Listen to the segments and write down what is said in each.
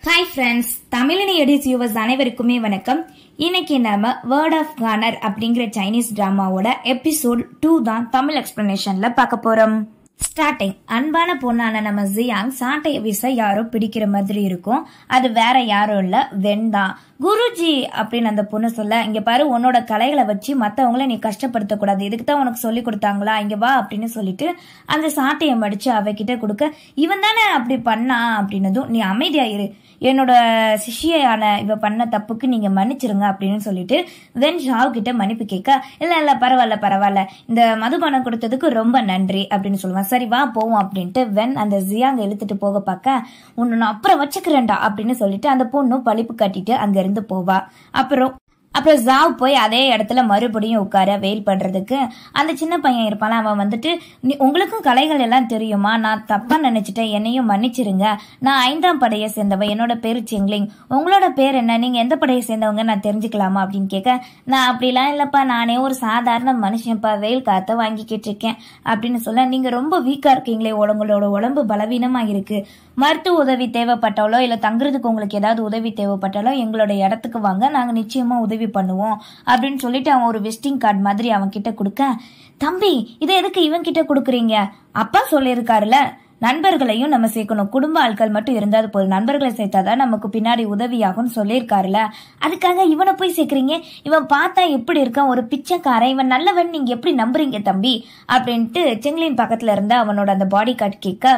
Hi friends Tamilini edits yours அனைவருக்குமே வணக்கம் இன்னைக்கு நம்ம வேர்ட் ஆஃப் கானர் அப்படிங்கிற சைனீஸ் டிராமாவோட எபிசோட் டூ தான் தமிழ் எக்ஸ்பிளனேஷன்ல பார்க்க போறோம் ஸ்டார்டிங் அன்பான பொண்ணான நம்ம ஜியாங் சாட்டைய வீச யாரோ பிடிக்கிற மாதிரி இருக்கும் அது வேற யாரும் இல்ல வெண்தான் குருஜி அப்படின்னு அந்த பொண்ணு சொல்ல இங்க பாரு உன்னோட கலைகளை வச்சு மத்தவங்கள நீ கஷ்டப்படுத்த கூடாது இதுக்கு தான் உனக்கு சொல்லி கொடுத்தாங்களா இங்க வா அப்படின்னு சொல்லிட்டு அந்த சாட்டையை மடிச்சு அவகிட்ட கொடுக்க இவன் தானே அப்படி பண்ணா அப்படின்னதும் நீ அமைதியா இரு என்னோட சிஷியான இவ பண்ண தப்புக்கு நீங்க மன்னிச்சிருங்க அப்படின்னு சொல்லிட்டு வென் ஷாவ் கிட்ட மன்னிப்பு கேட்க இல்ல இல்ல பரவாயில்ல பரவாயில்ல இந்த மதுபானம் கொடுத்ததுக்கு ரொம்ப நன்றி அப்படின்னு சொல்லுவான் சரி வா போவோம் அப்படின்ட்டு வென் அந்த ஜியாங்க இழுத்துட்டு போக பார்க்க உன்னை நான் அப்புறம் வச்சுக்கிறேன்டா அப்படின்னு சொல்லிட்டு அந்த பொண்ணும் பழிப்பு கட்டிட்டு அங்க இருந்து போவா அப்புறம் அப்புறம் ஜாவ் போய் அதே இடத்துல மறுபடியும் உட்கார வெயில் பண்றதுக்கு அந்த சின்ன பையன் இருப்பான் அவன் வந்துட்டு நீ உங்களுக்கும் கலைகள் எல்லாம் தெரியுமா நான் தப்பா நினைச்சிட்டேன் என்னையும் மன்னிச்சிருங்க நான் ஐந்தாம் படையை சேர்ந்தவன் என்னோட பேரு செங்லிங் உங்களோட பேர் என்ன நீங்க எந்த படையை சேர்ந்தவங்க நான் தெரிஞ்சுக்கலாமா அப்படின்னு கேட்க நான் அப்படிலாம் இல்லப்பா நானே ஒரு சாதாரண மனுஷன்ப்பா வெயில் காத்த வாங்கிக்கிட்டு இருக்கேன் அப்படின்னு சொல்ல நீங்க ரொம்ப வீக்கா இருக்கீங்களே உங்களோட உடம்பு பலவீனமா இருக்கு மருத்துவ உதவி தேவைப்பட்டாலோ இல்ல தங்குறதுக்கு உங்களுக்கு ஏதாவது உதவி தேவைப்பட்டாலோ எங்களோட இடத்துக்கு வாங்க நாங்க நிச்சயமா உதவி பண்ணுவோம் அப்படின்னு சொல்லிட்டு அவன் ஒரு விசிட்டிங் கார்டு மாதிரி அவன் கிட்ட கொடுக்க தம்பி இதை எதுக்கு இவன் கிட்ட கொடுக்குறீங்க அப்பா சொல்லியிருக்காருல நண்பர்களையும் நம்ம சேர்க்கணும் குடும்ப ஆட்கள் மட்டும் இருந்தாது போதும் நண்பர்களை சேர்த்தாதான் நமக்கு பின்னாடி உதவியாகும்னு சொல்லியிருக்காருல அதுக்காக இவனை போய் சேர்க்கறீங்க இவன் பார்த்தா எப்படி இருக்கான் ஒரு பிச்சைக்காரன் இவன் நல்லவன் நீங்க எப்படி நம்புறீங்க தம்பி அப்படின்ட்டு செங்கிலின் பக்கத்துல இருந்த அவனோட அந்த பாடி கார்டு கேட்க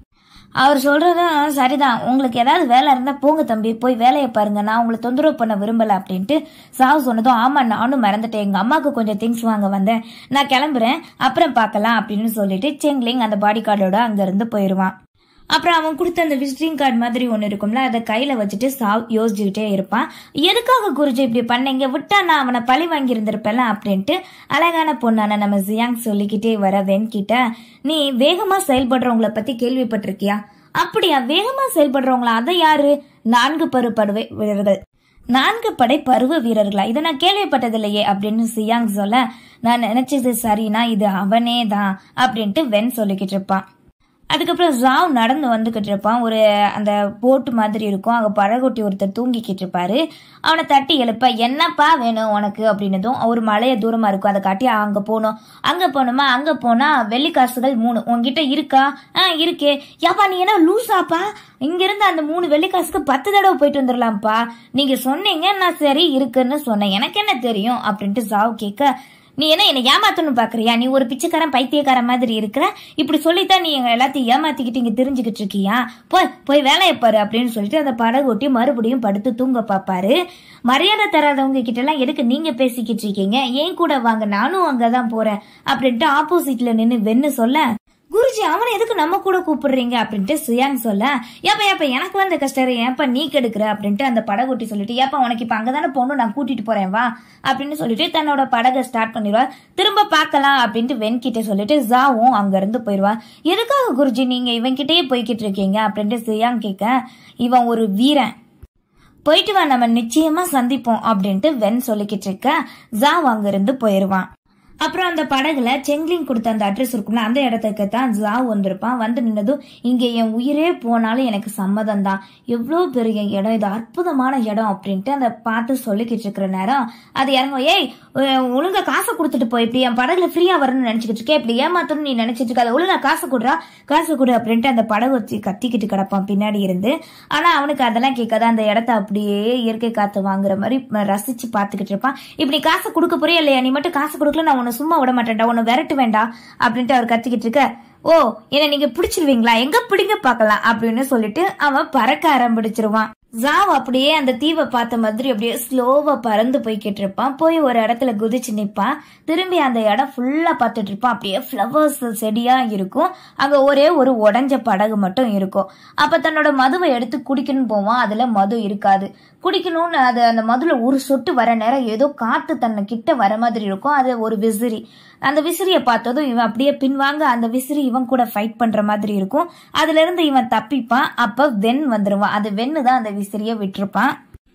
அவர் சொல்றதும் சரிதான் உங்களுக்கு ஏதாவது வேலை இருந்தா போங்க தம்பி போய் வேலையை பாருங்க நான் உங்களை தொந்தரவு பண்ண விரும்பல அப்படின்ட்டு சாவு சொன்னதும் ஆமா நானும் மறந்துட்டேன் எங்க அம்மாவுக்கு கொஞ்சம் திங்ஸ் வாங்க வந்தேன் நான் கிளம்புறேன் அப்புறம் பார்க்கலாம் அப்படின்னு சொல்லிட்டு செங்லிங் அந்த பாடி கார்டோட அங்க இருந்து போயிருவான் அப்புறம் அவன் கொடுத்த அந்த விசிட்டிங் கார்டு மாதிரி ஒன்று இருக்கும்ல அதை கையில வச்சுட்டு சாவ் யோசிச்சுக்கிட்டே இருப்பான் எதுக்காக குருஜி இப்படி பண்ணீங்க விட்டா நான் அவனை பழி வாங்கி இருந்திருப்பேன்ல அப்படின்ட்டு அழகான பொண்ணான நம்ம ஜியாங் சொல்லிக்கிட்டே வர வென்கிட்ட நீ வேகமா செயல்படுறவங்கள பத்தி கேள்விப்பட்டிருக்கியா அப்படியா வேகமா செயல்படுறவங்களா அதை யாரு நான்கு பரு படுவை வீரர்கள் நான்கு படை பருவ வீரர்களா இதை நான் கேள்விப்பட்டதில்லையே அப்படின்னு சியாங் சொல்ல நான் நினைச்சது சரினா இது அவனே தான் அப்படின்ட்டு வென் சொல்லிக்கிட்டு இருப்பான் அதுக்கப்புறம் ஜாவ் நடந்து வந்துகிட்டு இருப்பான் ஒரு அந்த போட்டு மாதிரி இருக்கும் அங்கே பழகொட்டி ஒருத்தர் தூங்கிக்கிட்டு இருப்பாரு அவனை தட்டி எழுப்ப என்னப்பா வேணும் உனக்கு அப்படின்னதும் ஒரு மலைய தூரமா இருக்கும் அதை காட்டி அங்கே போகணும் அங்கே போகணுமா அங்கே போனா வெள்ளி காசுகள் மூணு உன்கிட்ட இருக்கா ஆ இருக்கே யாப்பா நீ என்ன லூசாப்பா இங்கிருந்து அந்த மூணு வெள்ளி காசுக்கு பத்து தடவை போயிட்டு வந்துடலாம்ப்பா நீங்க சொன்னீங்க நான் சரி இருக்குன்னு சொன்னேன் எனக்கு என்ன தெரியும் அப்படின்ட்டு ஜாவ் கேட்க நீ என்ன என்னை ஏமாத்தணும் பாக்குறியா நீ ஒரு பிச்சைக்காரன் பைத்தியக்காரன் மாதிரி இருக்கிற இப்படி சொல்லித்தான் நீ எங்க எல்லாத்தையும் ஏமாத்திக்கிட்டு இங்க தெரிஞ்சுக்கிட்டு இருக்கியா போய் போய் வேலையை பாரு அப்படின்னு சொல்லிட்டு அந்த படகொட்டி மறுபடியும் படுத்து தூங்க பாப்பாரு மரியாதை தராதவங்க கிட்ட எல்லாம் எதுக்கு நீங்க பேசிக்கிட்டு இருக்கீங்க ஏன் கூட வாங்க நானும் அங்கதான் போறேன் அப்படின்ட்டு ஆப்போசிட்ல நின்னு வென்னு சொல்ல குருஜி அவனை எதுக்கு நம்ம கூட கூப்பிடுறீங்க அப்படின்ட்டு சுயாங் சொல்ல ஏப்பா ஏப்பா எனக்கு வந்த கஷ்டம் ஏப்பா நீ கெடுக்கிற அப்படின்ட்டு அந்த படகுட்டி சொல்லிட்டு ஏப்பா உனக்கு இப்ப அங்கதானே போகணும் நான் கூட்டிட்டு போறேன் வா அப்படின்னு சொல்லிட்டு தன்னோட படகை ஸ்டார்ட் பண்ணிடுவா திரும்ப பார்க்கலாம் அப்படின்ட்டு வென்கிட்ட சொல்லிட்டு ஜாவும் அங்க இருந்து போயிடுவா எதுக்காக குருஜி நீங்க இவன் கிட்டயே போய்கிட்டு இருக்கீங்க அப்படின்ட்டு சுயாங் கேட்க இவன் ஒரு வீரன் போயிட்டு வா நம்ம நிச்சயமா சந்திப்போம் அப்படின்ட்டு வென் சொல்லிக்கிட்டு இருக்க ஜாவ் அங்க இருந்து போயிருவான் அப்புறம் அந்த படகுல செங்லிங் கொடுத்த அந்த அட்ரஸ் இருக்கும்ல அந்த இடத்துக்கு தான் ஜாவ் வந்திருப்பான் வந்து நின்னதும் இங்க என் உயிரே போனாலும் எனக்கு சம்மதம் தான் எவ்வளோ பெரிய இடம் இது அற்புதமான இடம் அப்படின்ட்டு அந்த பார்த்து சொல்லிக்கிட்டு இருக்கிற நேரம் அது இறங்கும் ஏய் அஹ் ஒழுங்கா காசை கொடுத்துட்டு போய் இப்படி என் படகுல ஃப்ரீயா வரணும்னு நினைச்சுக்கிட்டு இருக்கேன் இப்படி ஏமாத்தணும்னு நீ நினைச்சிட்டு இருக்காத ஒழுங்கா காசு கொடுறா காசு கொடு அப்படின்ட்டு அந்த படகு வச்சு கத்திக்கிட்டு கிடப்பான் பின்னாடி இருந்து ஆனா அவனுக்கு அதெல்லாம் கேட்காத அந்த இடத்த அப்படியே இயற்கை காத்து வாங்குற மாதிரி ரசிச்சு பார்த்துக்கிட்டு இருப்பான் இப்படி காசு கொடுக்க போறியா இல்லையா நீ மட்டும் காசு கொடுக்கல நான் உன்னை சும்மா விட மாட்டேன்டா உன்னை விரட்டு வேண்டாம் அப்படின்ட்டு அவர் கத்திக்கிட்டு இருக்க ஓ என்ன நீங்க பிடிச்சிருவீங்களா எங்க பிடிங்க பார்க்கலாம் அப்படின்னு சொல்லிட்டு அவன் பறக்க ஆரம்பிச்சிருவான் ஜாவ் அப்படியே அந்த தீவை பார்த்த மாதிரி அப்படியே ஸ்லோவா பறந்து போய்கிட்டு இருப்பான் போய் ஒரு இடத்துல குதிச்சு நிப்பான் திரும்பி அந்த இடம் ஃபுல்லா பார்த்துட்டு இருப்பான் அப்படியே ஃப்ளவர்ஸ் செடியா இருக்கும் அங்க ஒரே ஒரு உடஞ்ச படகு மட்டும் இருக்கும் அப்ப தன்னோட மதுவை எடுத்து குடிக்கணும்னு போவான் அதுல மது இருக்காது குடிக்கணும்னு அது அந்த மதுல ஒரு சொட்டு வர நேரம் ஏதோ காத்து தன்னை கிட்ட வர மாதிரி இருக்கும் அது ஒரு விசிறி அந்த விசிறியை பார்த்ததும் இவன் அப்படியே பின்வாங்க அந்த விசிறி இவன் கூட ஃபைட் பண்ற மாதிரி இருக்கும் அதுல இருந்து இவன் தப்பிப்பான் அப்ப வென் வந்துருவான் அது வென்னு தான் அந்த விசிறியை விட்டுருப்பான்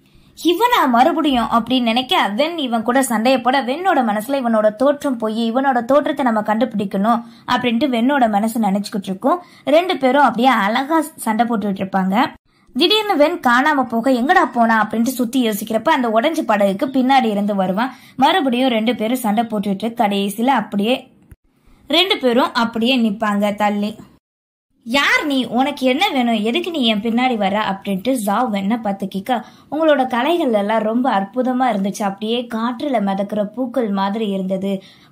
இவனா மறுபடியும் அப்படின்னு நினைக்க வென் இவன் கூட சண்டையை போட வெண்ணோட மனசுல இவனோட தோற்றம் போய் இவனோட தோற்றத்தை நம்ம கண்டுபிடிக்கணும் அப்படின்ட்டு வெண்ணோட மனசு நினைச்சுக்கிட்டு இருக்கும் ரெண்டு பேரும் அப்படியே அழகா சண்டை போட்டுட்டு இருப்பாங்க திடீர்னு வெண் காணாம போக எங்கடா போனா அப்படின்ட்டு சுத்தி யோசிக்கிறப்ப அந்த உடஞ்ச படகுக்கு பின்னாடி இருந்து வருவான் மறுபடியும் ரெண்டு பேரும் சண்டை போட்டுட்டு கடைசியில அப்படியே ரெண்டு பேரும் அப்படியே நிப்பாங்க தள்ளி யார் நீ உனக்கு என்ன வேணும் எதுக்கு நீ என் பின்னாடி வர அப்படின்ட்டு ஜாவ் என்ன பார்த்து கேட்க உங்களோட கலைகள் எல்லாம் ரொம்ப அற்புதமா இருந்துச்சு அப்படியே காற்றுல மிதக்கிற பூக்கள் மாதிரி இருந்தது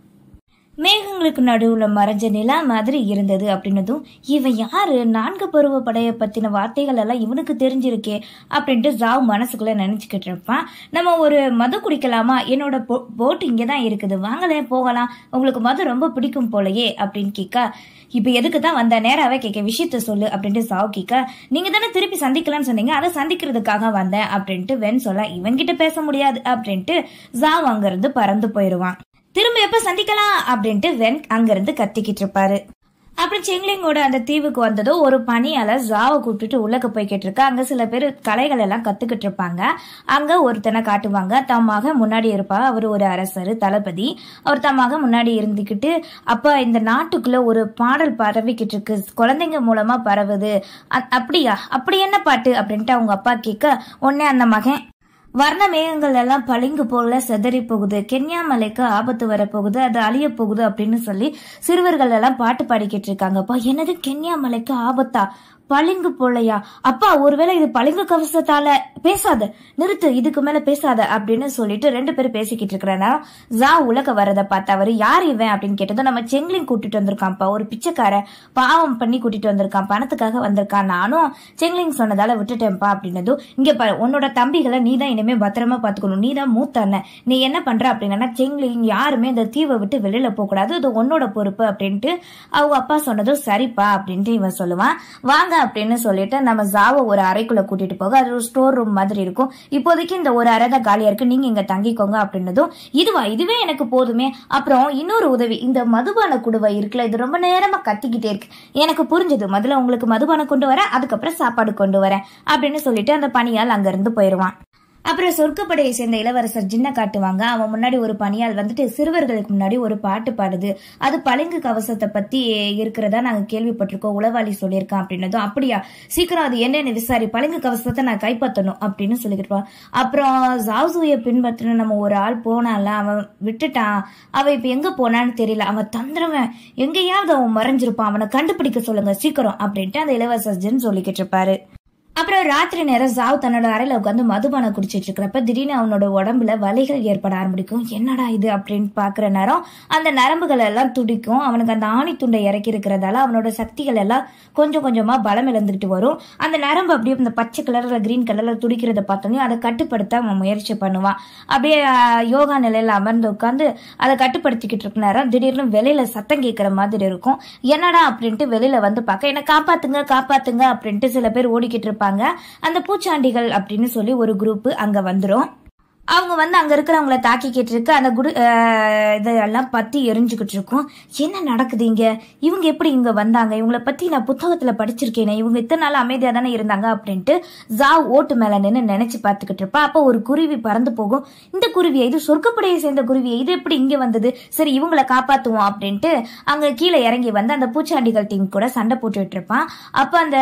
மேகங்களுக்கு நடுவுல மறைஞ்ச நிலா மாதிரி இருந்தது அப்படின்னதும் இவன் யாரு நான்கு பருவ படைய பத்தின வார்த்தைகள் எல்லாம் இவனுக்கு தெரிஞ்சிருக்கே அப்படின்ட்டு ஜாவ் மனசுக்குள்ள நினைச்சுக்கிட்டு இருப்பான் நம்ம ஒரு மது குடிக்கலாமா என்னோட போட் இங்கே தான் இருக்குது வாங்களே போகலாம் உங்களுக்கு மது ரொம்ப பிடிக்கும் போலயே அப்படின்னு கேட்க இப்போ எதுக்கு தான் வந்த நேராவே கேட்க விஷயத்த சொல்லு அப்படின்ட்டு சாவ் கேட்க நீங்க தானே திருப்பி சந்திக்கலாம்னு சொன்னீங்க அதை சந்திக்கிறதுக்காக வந்தேன் அப்படின்ட்டு வென் சொல்ல இவன்கிட்ட பேச முடியாது அப்படின்ட்டு ஜாவ் அங்கிருந்து பறந்து போயிடுவான் திரும்ப எப்ப சந்திக்கலாம் அப்படின்ட்டு வென் அங்கிருந்து கத்திக்கிட்டு இருப்பாரு அப்புறம் செங்லிங்கோட அந்த தீவுக்கு வந்ததோ ஒரு பணியால ஜாவை கூப்பிட்டுட்டு உள்ளக்க போய்கிட்டு இருக்கா அங்க சில பேர் கலைகள் எல்லாம் கத்துக்கிட்டு இருப்பாங்க அங்க ஒருத்தனை காட்டுவாங்க தம்மாக முன்னாடி இருப்பா அவர் ஒரு அரசர் தளபதி அவர் தம்மாக முன்னாடி இருந்துக்கிட்டு அப்ப இந்த நாட்டுக்குள்ள ஒரு பாடல் பரவிக்கிட்டு இருக்கு குழந்தைங்க மூலமா பரவுது அ- அப்படியா அப்படி என்ன பாட்டு அப்படின்ட்டு அவங்க அப்பா கேட்க உடனே அந்த மகன் வர்ண மேகங்கள் எல்லாம் பளிங்கு போல செதறி போகுது கென்யா மலைக்கு ஆபத்து வரப்போகுது அது அழிய போகுது அப்படின்னு சொல்லி சிறுவர்கள் எல்லாம் பாட்டு பாடிக்கிட்டு இருக்காங்கப்பா என்னது கென்யா மலைக்கு ஆபத்தா பளிங்கு போலையா அப்பா ஒருவேளை இது பளிங்கு கவசத்தால பேசாத நிறுத்து இதுக்கு மேல பேசாத அப்படின்னு சொல்லிட்டு ரெண்டு பேரும் பேசிக்கிட்டு இருக்கிறனா ஜா உலக வரத பார்த்த அவரு யார் இவன் அப்படின்னு கேட்டதும் நம்ம செங்லிங் கூட்டிட்டு வந்திருக்கான்ப்பா ஒரு பிச்சைக்காரன் பாவம் பண்ணி கூட்டிட்டு வந்திருக்கான் பணத்துக்காக வந்திருக்கான் நானும் செங்லிங் சொன்னதால விட்டுட்டேன்ப்பா அப்படின்னதும் இங்க பாரு உன்னோட தம்பிகளை நீ தான் இனிமே பத்திரமா பாத்துக்கணும் நீ தான் மூத்த அண்ணன் நீ என்ன பண்ற அப்படின்னா செங்லிங் யாருமே இந்த தீவை விட்டு வெளியில போக கூடாது அது உன்னோட பொறுப்பு அப்படின்ட்டு அவங்க அப்பா சொன்னதும் சரிப்பா அப்படின்ட்டு இவன் சொல்லுவான் வாங்க அப்படின்னு சொல்லிட்டு நம்ம ஜாவை ஒரு அறைக்குள்ள கூட்டிட்டு போக அது ஒரு ஸ்டோர் ரூம் மாதிரி இருக்கும் இப்போதைக்கு இந்த ஒரு அறை தான் காலியா இருக்கு நீங்க இங்க தங்கிக்கோங்க அப்படின்னதும் இதுவா இதுவே எனக்கு போதுமே அப்புறம் இன்னொரு உதவி இந்த மதுபான குடுவை இருக்குல்ல இது ரொம்ப நேரமா கத்திக்கிட்டே இருக்கு எனக்கு புரிஞ்சது முதல்ல உங்களுக்கு மதுபானம் கொண்டு வரேன் அதுக்கப்புறம் சாப்பாடு கொண்டு வரேன் அப்படின்னு சொல்லிட்டு அந்த பணியால் அங்க இருந்து போயிருவான் அப்புறம் சொர்க்கப்படையை சேர்ந்த இளவரசர் ஜின்ன காட்டுவாங்க அவன் முன்னாடி ஒரு பணியால் வந்துட்டு சிறுவர்களுக்கு முன்னாடி ஒரு பாட்டு பாடுது அது பளிங்கு கவசத்தை பத்தி இருக்கிறதா நாங்க கேள்விப்பட்டிருக்கோம் உளவாளி சொல்லியிருக்கான் அப்படின்னதும் அப்படியா சீக்கிரம் அது என்னன்னு விசாரி பளிங்கு கவசத்தை நான் கைப்பற்றணும் அப்படின்னு சொல்லிக்கிட்டு இருப்பான். அப்புறம் ஜாவ்சூயை பின்பற்றின நம்ம ஒரு ஆள் போனான்ல அவன் விட்டுட்டான் அவன் இப்ப எங்க போனான்னு தெரியல அவன் தந்திரவன் எங்கேயாவது அவன் மறைஞ்சிருப்பான் அவனை கண்டுபிடிக்க சொல்லுங்க சீக்கிரம் அப்படின்ட்டு அந்த இளவரசர் ஜின் சொல்லிக்கிட்டு இருப்பாரு அப்புறம் ராத்திரி நேரம் ஜாவ் தன்னோட அறையில உட்காந்து மதுபானம் குடிச்சிட்டு இருக்கிறப்ப திடீர்னு அவனோட உடம்புல வலிகள் ஏற்பட ஆரம்பிக்கும் என்னடா இது அப்படின்னு பாக்குற நேரம் அந்த நரம்புகள் எல்லாம் துடிக்கும் அவனுக்கு அந்த ஆணி துண்டை இறக்கி இருக்கிறதால அவனோட சக்திகள் எல்லாம் கொஞ்சம் கொஞ்சமா பலம் இழந்துட்டு வரும் அந்த நரம்பு அப்படியே இந்த பச்சை கலர்ல கிரீன் கலர்ல துடிக்கிறத பார்த்தோன்னே அதை கட்டுப்படுத்த அவன் முயற்சி பண்ணுவான் அப்படியே ஆஹ், யோகா நிலையில அமர்ந்து உட்காந்து அதை கட்டுப்படுத்திக்கிட்டு இருக்க நேரம் திடீர்னு வெளியில சத்தம் கேட்கிற மாதிரி இருக்கும் என்னடா அப்படின்ட்டு வெளியில வந்து பார்க்க என்ன காப்பாத்துங்க காப்பாத்துங்க அப்படின்ட்டு சில பேர் ஓடிக்கிட்டு இருப்பாங்க அந்த பூச்சாண்டிகள் அப்படின்னு சொல்லி ஒரு குரூப் அங்க வந்துரும் அவங்க வந்து அங்க இருக்கிறவங்கள தாக்கிக்கிட்டு இருக்கு அந்த குடு ஆஹ் இதெல்லாம் பத்தி எரிஞ்சுக்கிட்டு இருக்கும் என்ன நடக்குது இங்க இவங்க எப்படி இங்க வந்தாங்க இவங்கள பத்தி நான் புத்தகத்துல படிச்சிருக்கேனே இவங்க இத்தனை நாள் அமைதியா தானே இருந்தாங்க அப்படின்ட்டு ஜாவ் ஓட்டு மேல நின்று நினைச்சு பார்த்துக்கிட்டு இருப்பா அப்போ ஒரு குருவி பறந்து போகும் இந்த குருவியை இது சொர்க்கப்படையை சேர்ந்த குருவியை இது எப்படி இங்க வந்தது சரி இவங்கள காப்பாத்துவோம் அப்படின்ட்டு அங்க கீழே இறங்கி வந்து அந்த பூச்சாண்டிகள் டீம் கூட சண்டை போட்டுட்டு இருப்பான் அப்ப அந்த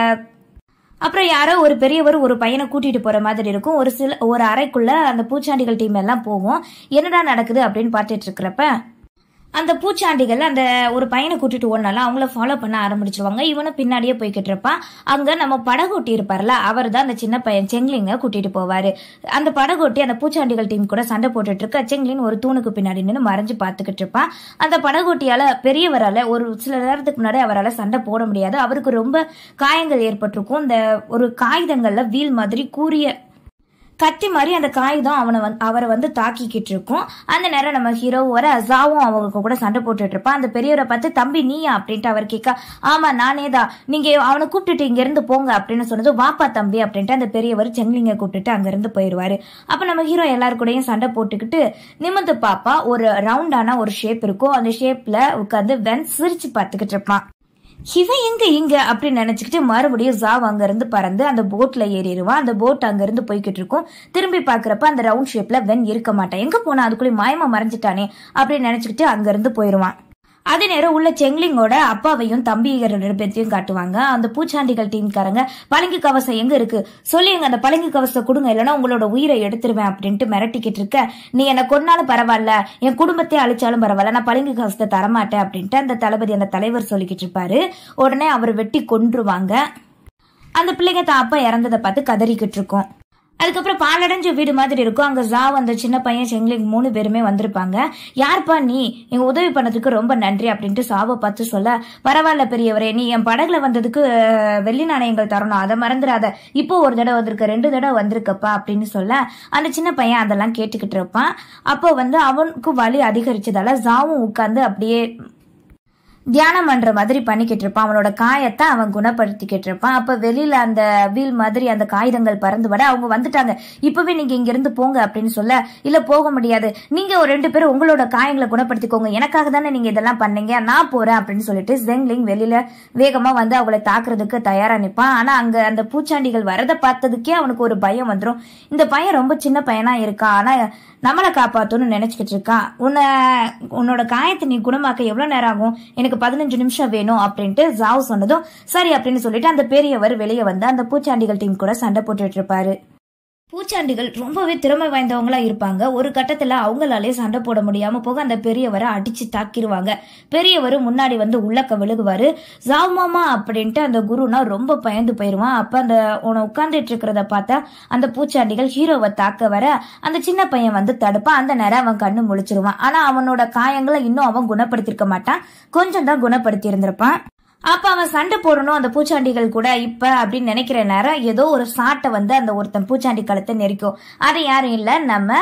அப்புறம் யாரோ ஒரு பெரியவர் ஒரு பையனை கூட்டிட்டு போற மாதிரி இருக்கும் ஒரு சில ஒரு அறைக்குள்ள அந்த பூச்சாண்டிகள் டீம் எல்லாம் போகும் என்னடா நடக்குது அப்படின்னு பார்த்துட்டு இருக்கிறப்ப அந்த பூச்சாண்டிகள் அந்த ஒரு பையனை கூட்டிட்டு ஓடினால அவங்கள ஃபாலோ பண்ண ஆரம்பிச்சிருவாங்க இவனும் பின்னாடியே போய்கிட்டு இருப்பான் அங்க நம்ம படகோட்டி இருப்பார்ல அவர் தான் அந்த சின்ன பையன் செங்லிங்க கூட்டிட்டு போவாரு அந்த படகோட்டி அந்த பூச்சாண்டிகள் டீம் கூட சண்டை போட்டுட்டு இருக்க செங்லின் ஒரு தூணுக்கு பின்னாடி நின்று மறைஞ்சு பார்த்துக்கிட்டு இருப்பான் அந்த படகோட்டியால பெரியவரால ஒரு சில நேரத்துக்கு முன்னாடி அவரால் சண்டை போட முடியாது அவருக்கு ரொம்ப காயங்கள் ஏற்பட்டிருக்கும் இந்த ஒரு காகிதங்கள்ல வீல் மாதிரி கூரிய கத்தி மாதிரி அந்த காகிதம் அவனை வந்து அவரை வந்து தாக்கிக்கிட்டு இருக்கும் அந்த நேரம் நம்ம ஹீரோ வர அசாவும் அவங்க கூட சண்டை போட்டுட்டு இருப்பான் அந்த பெரியவரை பார்த்து தம்பி நீயா அப்படின்ட்டு அவர் கேட்க ஆமா நானே தான் நீங்க அவனை கூப்பிட்டுட்டு இங்க இருந்து போங்க அப்படின்னு சொன்னது வாப்பா தம்பி அப்படின்ட்டு அந்த பெரியவர் செங்கிலிங்க கூப்பிட்டுட்டு அங்க இருந்து போயிருவாரு அப்ப நம்ம ஹீரோ எல்லாரு கூடயும் சண்டை போட்டுக்கிட்டு நிமிந்து பாப்பா ஒரு ரவுண்டான ஒரு ஷேப் இருக்கும் அந்த ஷேப்ல உட்காந்து வென் சிரிச்சு பார்த்துக்கிட்டு இருப்பான் இவன் எங்க இங்க அப்படின்னு நினைச்சுக்கிட்டு மறுபடியும் ஜாவ் அங்க இருந்து பறந்து அந்த போட்ல ஏறிடுவான் அந்த போட் அங்க இருந்து போய்கிட்டு இருக்கும் திரும்பி பாக்குறப்ப அந்த ரவுண்ட் ஷேப்ல வென் இருக்க மாட்டான் எங்க போனா அதுக்குள்ளே மாயமா மறைஞ்சிட்டானே அப்படின்னு நினைச்சுக்கிட்டு அங்க இருந்து போயிருவான் அதே நேரம் உள்ள செங்லிங்கோட அப்பாவையும் தம்பிகள் ரெண்டு பேர்த்தையும் காட்டுவாங்க அந்த பூச்சாண்டிகள் டீம்காரங்க பளிங்கு கவசம் எங்க இருக்கு சொல்லிங்க அந்த பளிங்கு கவசம் கொடுங்க இல்லைன்னா உங்களோட உயிரை எடுத்துருவேன் அப்படின்ட்டு மிரட்டிக்கிட்டு இருக்க நீ என்ன கொன்னாலும் பரவாயில்ல என் குடும்பத்தை அழிச்சாலும் பரவாயில்ல நான் பளிங்கு கவசத்தை தரமாட்டேன் அப்படின்ட்டு அந்த தளபதி அந்த தலைவர் சொல்லிக்கிட்டு இருப்பாரு உடனே அவர் வெட்டி கொன்றுவாங்க அந்த பிள்ளைங்க தான் அப்பா இறந்ததை பார்த்து கதறிக்கிட்டு இருக்கோம் அதுக்கப்புறம் பாலடைஞ்ச வீடு மாதிரி இருக்கும் அங்க ஜாவ் அந்த சின்ன பையன் செங்லிங் மூணு பேருமே வந்திருப்பாங்க யார்ப்பா நீ எங்க உதவி பண்ணதுக்கு ரொம்ப நன்றி அப்படின்ட்டு சாவை பார்த்து சொல்ல பரவாயில்ல பெரியவரே நீ என் படகுல வந்ததுக்கு அஹ், வெள்ளி நாணயங்கள் தரணும் அதை மறந்துடாத இப்போ ஒரு தடவை வந்திருக்க ரெண்டு தடவை வந்திருக்கப்பா அப்படின்னு சொல்ல அந்த சின்ன பையன் அதெல்லாம் கேட்டுக்கிட்டு இருப்பான் அப்போ வந்து அவனுக்கு வலி அதிகரிச்சதால ஜாவும் உட்கார்ந்து அப்படியே தியானம் பண்ற மாதிரி பண்ணிக்கிட்டு இருப்பான் அவனோட காயத்தை அவன் குணப்படுத்திக்கிட்டு இருப்பான் அப்ப வெளியில அந்த வீல் மாதிரி அந்த காகிதங்கள் பறந்து வர அவங்க வந்துட்டாங்க இப்பவே நீங்க இங்க இருந்து போங்க அப்படின்னு சொல்ல இல்ல போக முடியாது நீங்க ஒரு ரெண்டு பேரும் உங்களோட காயங்களை குணப்படுத்திக்கோங்க எனக்காக தானே நீங்க இதெல்லாம் பண்ணீங்க நான் போறேன் அப்படின்னு சொல்லிட்டு ஜெங்லிங் வெளியில வேகமா வந்து அவளை தாக்குறதுக்கு தயாரா நிப்பான் ஆனா அங்க அந்த பூச்சாண்டிகள் வரதை பார்த்ததுக்கே அவனுக்கு ஒரு பயம் வந்துடும் இந்த பையன் ரொம்ப சின்ன பையனா இருக்கான் ஆனா நம்மளை காப்பாத்தணும்னு நினைச்சுக்கிட்டு இருக்கான் உன்னை உன்னோட காயத்தை நீ குணமாக்க எவ்வளவு நேரம் ஆகும் எனக்கு பதினஞ்சு நிமிஷம் வேணும் அப்படின்ட்டு ஜாவ் சொன்னதும் சரி அப்படின்னு சொல்லிட்டு அந்த பெரியவர் வெளியே வந்து அந்த பூச்சாண்டிகள் டீம் கூட சண்டை போட்டுட்டு இருப்பாரு பூச்சாண்டிகள் ரொம்பவே திறமை வாய்ந்தவங்களா இருப்பாங்க ஒரு கட்டத்துல அவங்களாலே சண்டை போட முடியாம போக அந்த பெரியவரை அடிச்சு தாக்கிடுவாங்க பெரியவர் முன்னாடி வந்து உள்ளக்க விழுகுவாரு ஜாவ் மாமா அப்படின்ட்டு அந்த குருனா ரொம்ப பயந்து போயிருவான் அப்ப அந்த உன உட்கார்ந்துட்டு இருக்கிறத பார்த்தா அந்த பூச்சாண்டிகள் ஹீரோவை தாக்க வர அந்த சின்ன பையன் வந்து தடுப்பான் அந்த நேரம் அவன் கண்ணு முழிச்சிருவான் ஆனா அவனோட காயங்களை இன்னும் அவன் குணப்படுத்திருக்க மாட்டான் கொஞ்சம் தான் குணப்படுத்தி இருந்திருப்பான் அப்ப அவன் சண்டை போடணும் அந்த பூச்சாண்டிகள் கூட இப்ப அப்படின்னு நினைக்கிற நேரம் ஏதோ ஒரு சாட்டை வந்து அந்த ஒருத்தன் பூச்சாண்டி கழுத்தை நெரிக்கும் அது யாரும் இல்ல நம்ம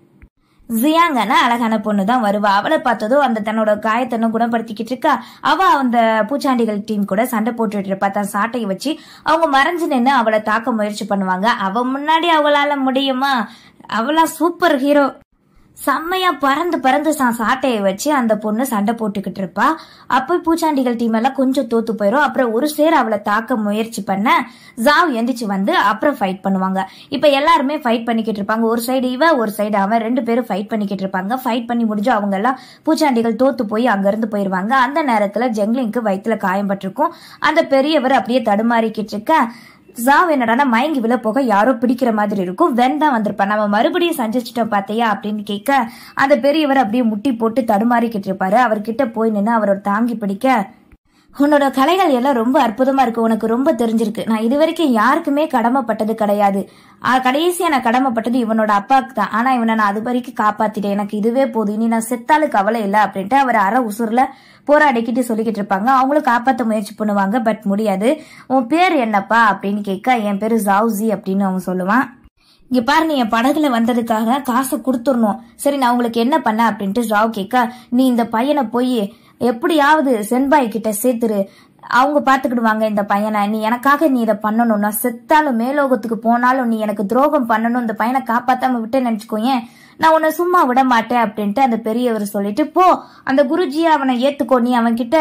ஜியாங்கான அழகான பொண்ணு தான் வருவா அவளை பார்த்ததும் அந்த தன்னோட காயத்தை இன்னும் குணப்படுத்திக்கிட்டு இருக்கா அவ அந்த பூச்சாண்டிகள் டீம் கூட சண்டை போட்டுட்டு இருப்பா தன் சாட்டையை வச்சு அவங்க மறைஞ்சு நின்று அவளை தாக்க முயற்சி பண்ணுவாங்க அவ முன்னாடி அவளால முடியுமா அவளா சூப்பர் ஹீரோ செம்மையா பறந்து பறந்து சா சாட்டையை வச்சு அந்த பொண்ணு சண்டை போட்டுக்கிட்டு இருப்பா அப்போ பூச்சாண்டிகள் டீம் எல்லாம் கொஞ்சம் தோத்து போயிடும் அப்புறம் ஒரு சேர் அவளை தாக்க முயற்சி பண்ண ஜாவ் எந்திரிச்சு வந்து அப்புறம் ஃபைட் பண்ணுவாங்க இப்ப எல்லாருமே ஃபைட் பண்ணிக்கிட்டு இருப்பாங்க ஒரு சைடு இவ ஒரு சைடு அவன் ரெண்டு பேரும் ஃபைட் பண்ணிக்கிட்டு இருப்பாங்க ஃபைட் பண்ணி முடிஞ்சு அவங்க எல்லாம் பூச்சாண்டிகள் தோத்து போய் அங்கிருந்து போயிருவாங்க அந்த நேரத்துல ஜெங்லிங்க்கு வயித்துல காயம் பட்டிருக்கும் அந்த பெரியவர் அப்படியே தடுமாறிக்கிட்டு இருக்க ஜாவ் என்னடானா மயங்கி விழ போக யாரோ பிடிக்கிற மாதிரி இருக்கும் வென் தான் வந்திருப்பான் நம்ம மறுபடியும் சந்திச்சிட்டோம் பார்த்தியா அப்படின்னு கேட்க அந்த பெரியவர் அப்படியே முட்டி போட்டு தடுமாறிக்கிட்டு இருப்பாரு அவர்கிட்ட போய் நின்று அவரோட தாங்கி பிடிக்க உன்னோட கலைகள் எல்லாம் ரொம்ப அற்புதமா இருக்கு உனக்கு ரொம்ப தெரிஞ்சிருக்கு நான் இது வரைக்கும் யாருக்குமே கடமைப்பட்டது கிடையாது ஆ, கடைசியா நான் கடமைப்பட்டது இவனோட அப்பாவுக்கு தான் ஆனா இவனை நான் அது வரைக்கும் காப்பாத்திட்டேன் எனக்கு இதுவே போதும் இனி நான் செத்தாலும் கவலை இல்லை அப்படின்ட்டு அவர் அற உசுர்ல போராடிக்கிட்டு சொல்லிக்கிட்டு இருப்பாங்க அவங்களும் காப்பாற்ற முயற்சி பண்ணுவாங்க பட் முடியாது உன் பேர் என்னப்பா அப்படின்னு கேட்க என் பேரு ஜாவ்ஜி அப்படின்னு அவன் சொல்லுவான் இங்க பாரு நீ என் படகுல வந்ததுக்காக காசை கொடுத்துடணும் சரி நான் உங்களுக்கு என்ன பண்ண அப்படின்ட்டு ராவ் கேட்க நீ இந்த பையனை போய் எப்படியாவது சென்பாய் கிட்ட சேர்த்துரு அவங்க பாத்துக்கிடுவாங்க இந்த பையனை நீ எனக்காக நீ இதை பண்ணணும் நான் செத்தாலும் மேலோகத்துக்கு போனாலும் நீ எனக்கு துரோகம் பண்ணணும் இந்த பையனை காப்பாத்தாம விட்டு நினைச்சுக்கோயேன் நான் உன்னை சும்மா விட மாட்டேன் அப்படின்ட்டு அந்த பெரியவர் சொல்லிட்டு போ அந்த குருஜி அவனை ஏத்துக்கோ நீ அவன் கிட்ட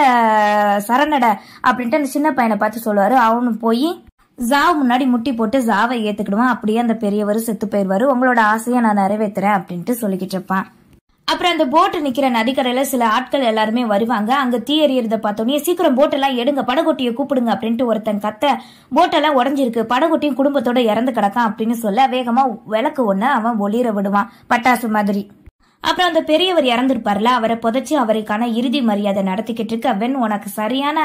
சரணட அப்படின்ட்டு அந்த சின்ன பையனை பார்த்து சொல்லுவாரு அவனு போய் ஜாவ் முன்னாடி முட்டி போட்டு ஜாவை ஏத்துக்கிடுவான் அப்படியே அந்த பெரியவர் செத்து போயிடுவாரு உங்களோட ஆசையை நான் நிறைவேத்துறேன் அப்படின்ட்டு சொல்லிக்கிட்டு இருப்பான் அப்புறம் அந்த போட்டு நிக்கிற நதிக்கரையில சில ஆட்கள் எல்லாருமே வருவாங்க அங்க தீ எறியறத பார்த்தோன்னே சீக்கிரம் போட்டெல்லாம் எடுங்க படகோட்டியை கூப்பிடுங்க அப்படின்ட்டு ஒருத்தன் கத்த போட்டெல்லாம் உடஞ்சிருக்கு படகோட்டியும் குடும்பத்தோட இறந்து கிடக்கான் அப்படின்னு சொல்ல வேகமா விளக்கு ஒண்ணு அவன் ஒளிர விடுவான் பட்டாசு மாதிரி அப்புறம் அந்த பெரியவர் இறந்திருப்பார்ல அவரை புதைச்சி அவருக்கான இறுதி மரியாதை நடத்திக்கிட்டு இருக்க வென் உனக்கு சரியான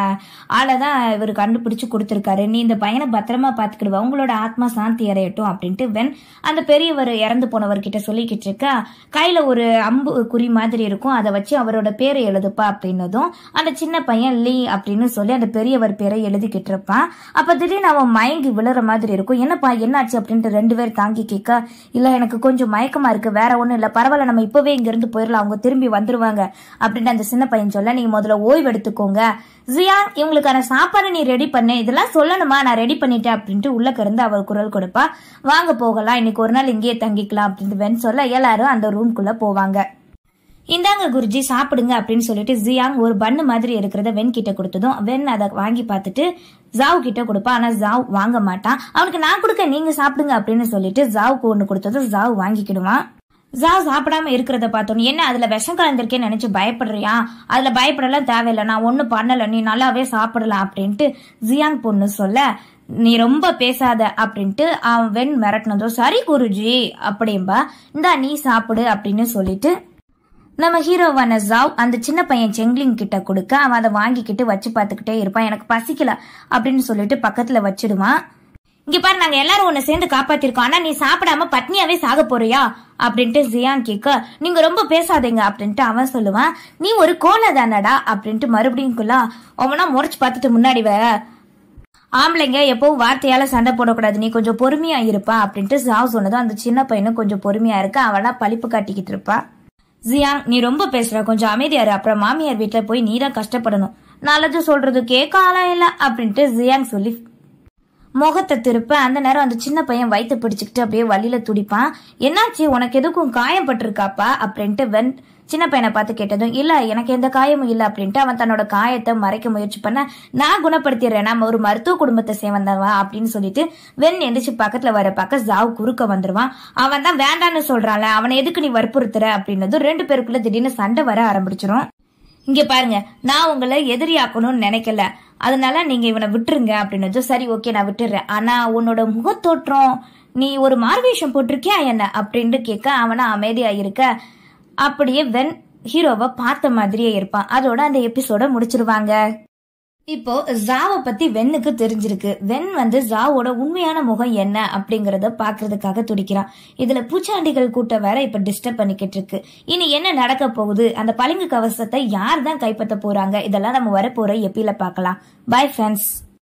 ஆளை தான் இவர் கண்டுபிடிச்சு கொடுத்துருக்காரு நீ இந்த பையனை பத்திரமா பார்த்துக்கிடுவ உங்களோட ஆத்மா சாந்தி அடையட்டும் அப்படின்ட்டு வென் அந்த பெரியவர் இறந்து போனவர்கிட்ட சொல்லிக்கிட்டு இருக்க கையில ஒரு அம்பு குறி மாதிரி இருக்கும் அதை வச்சு அவரோட பேரை எழுதுப்பா அப்படின்னதும் அந்த சின்ன பையன் லீ அப்படின்னு சொல்லி அந்த பெரியவர் பேரை எழுதிக்கிட்டு இருப்பான் அப்ப திடீர்னு அவன் மயங்கி விழுற மாதிரி இருக்கும் என்னப்பா என்னாச்சு அப்படின்ட்டு ரெண்டு பேர் தாங்கி கேட்க இல்ல எனக்கு கொஞ்சம் மயக்கமா இருக்கு வேற ஒண்ணும் இல்ல பரவாயில்ல நம்ம இப்பவே இங்க இருந்து போயிடலாம் அவங்க திரும்பி வந்துருவாங்க அப்படின்னு அந்த சின்ன பையன் சொல்ல நீங்க முதல்ல ஓய்வு எடுத்துக்கோங்க ஜியா இவங்களுக்கான சாப்பாடு நீ ரெடி பண்ணு இதெல்லாம் சொல்லணுமா நான் ரெடி பண்ணிட்டேன் அப்படின்ட்டு உள்ளக்க இருந்து அவர் குரல் கொடுப்பா வாங்க போகலாம் இன்னைக்கு ஒரு நாள் இங்கேயே தங்கிக்கலாம் அப்படின்ட்டு வென் சொல்ல எல்லாரும் அந்த ரூம்குள்ள போவாங்க இந்தாங்க குருஜி சாப்பிடுங்க அப்படின்னு சொல்லிட்டு ஜியாங் ஒரு பண்ணு மாதிரி இருக்கிறத வென் கிட்ட கொடுத்ததும் வென் அதை வாங்கி பார்த்துட்டு ஜாவ் கிட்ட கொடுப்பா ஆனா ஜாவ் வாங்க மாட்டான் அவனுக்கு நான் கொடுக்க நீங்க சாப்பிடுங்க அப்படின்னு சொல்லிட்டு ஜாவுக்கு ஒண்ணு கொடுத்ததும் ஜாவ் வாங்கிக்கிடுவான் ஜாவ் சாப்பிடாம இருக்கிறத பார்த்தோம் என்ன அதுல விஷம் கலந்திருக்கேன்னு நினைச்சு பயப்படுறியா அதுல பயப்படலாம் தேவையில்லை நான் ஒன்றும் பண்ணல நீ நல்லாவே சாப்பிடலாம் அப்படின்ட்டு ஜியாங் பொண்ணு சொல்ல நீ ரொம்ப பேசாத அப்படின்ட்டு அவன் வெண் மிரட்டினதோ சரி குருஜி அப்படிம்பா இந்தா நீ சாப்பிடு அப்படின்னு சொல்லிட்டு நம்ம ஹீரோவான ஜாவ் அந்த சின்ன பையன் செங்லிங் கிட்ட கொடுக்க அவன் அதை வாங்கிக்கிட்டு வச்சு பார்த்துக்கிட்டே இருப்பான் எனக்கு பசிக்கல அப்படின்னு சொல்லிட்டு பக்கத்துல வச்சிடுவான் இங்க பாரு நாங்க எல்லாரும் உன்னை சேர்ந்து காப்பாத்திருக்கோம் ஆனா நீ சாப்பிடாம பட்னியாவே சாக போறியா அப்படின்ட்டு ஜியான் கேட்க நீங்க ரொம்ப பேசாதீங்க அப்படின்ட்டு அவன் சொல்லுவான் நீ ஒரு கோலை தானடா அப்படின்ட்டு மறுபடியும் குள்ளா அவனா முறைச்சு பார்த்துட்டு முன்னாடி வே ஆம்பளைங்க எப்பவும் வார்த்தையால சண்டை போடக்கூடாது நீ கொஞ்சம் பொறுமையா இருப்பா அப்படின்ட்டு ஜாவ் சொன்னதும் அந்த சின்ன பையனும் கொஞ்சம் பொறுமையா இருக்க அவனா பழிப்பு காட்டிக்கிட்டு இருப்பா ஜியாங் நீ ரொம்ப பேசுற கொஞ்சம் அமைதியாரு அப்புறம் மாமியார் வீட்டுல போய் நீ தான் கஷ்டப்படணும் நல்லது சொல்றது கேட்க ஆளா இல்ல அப்படின்ட்டு ஜியாங் சொல்லி முகத்தை திருப்ப அந்த நேரம் அந்த சின்ன பையன் வயிற்று பிடிச்சிக்கிட்டு அப்படியே வழியில துடிப்பான் என்னாச்சு உனக்கு எதுக்கும் காயம் பட்டிருக்காப்பா அப்படின்ட்டு வென் சின்ன பையனை பார்த்து கேட்டதும் இல்ல எனக்கு எந்த காயமும் இல்ல அப்படின்ட்டு அவன் தன்னோட காயத்தை மறைக்க முயற்சி பண்ண நான் குணப்படுத்திடுறேன் நம்ம ஒரு மருத்துவ குடும்பத்தை சேர்ந்தவா அப்படின்னு சொல்லிட்டு வெண் எந்திரிச்சு பக்கத்துல வர பக்க ஜாவ் குறுக்க வந்துருவான் அவன் தான் வேண்டான்னு சொல்றான்ல அவனை எதுக்கு நீ வற்புறுத்துற அப்படின்னதும் ரெண்டு பேருக்குள்ள திடீர்னு சண்டை வர ஆரம்பிச்சிரும் இங்க பாருங்க நான் உங்களை எதிரியாக்கணும்னு நினைக்கல அதனால நீங்க இவனை விட்டுருங்க அப்படின்னதும் சரி ஓகே நான் விட்டுறேன் ஆனா உன்னோட முகத்தோற்றம் நீ ஒரு மார்வேஷம் போட்டிருக்கியா என்ன அப்படின்ட்டு கேட்க அவனா அமைதியா இருக்க அப்படியே வென் ஹீரோவை பார்த்த மாதிரியே இருப்பான் அதோட அந்த எபிசோட முடிச்சிருவாங்க இப்போ ஜாவை பத்தி வென்னுக்கு தெரிஞ்சிருக்கு வென் வந்து ஜாவோட உண்மையான முகம் என்ன அப்படிங்கறத பாக்குறதுக்காக துடிக்கிறான் இதுல பூச்சாண்டிகள் கூட்டம் வேற இப்ப டிஸ்டர்ப் பண்ணிக்கிட்டு இருக்கு இனி என்ன நடக்க போகுது அந்த பளிங்கு கவசத்தை யார் தான் கைப்பற்ற போறாங்க இதெல்லாம் நம்ம வரப்போற எப்பில பார்க்கலாம் பை ஃப்ரெண்ட்ஸ்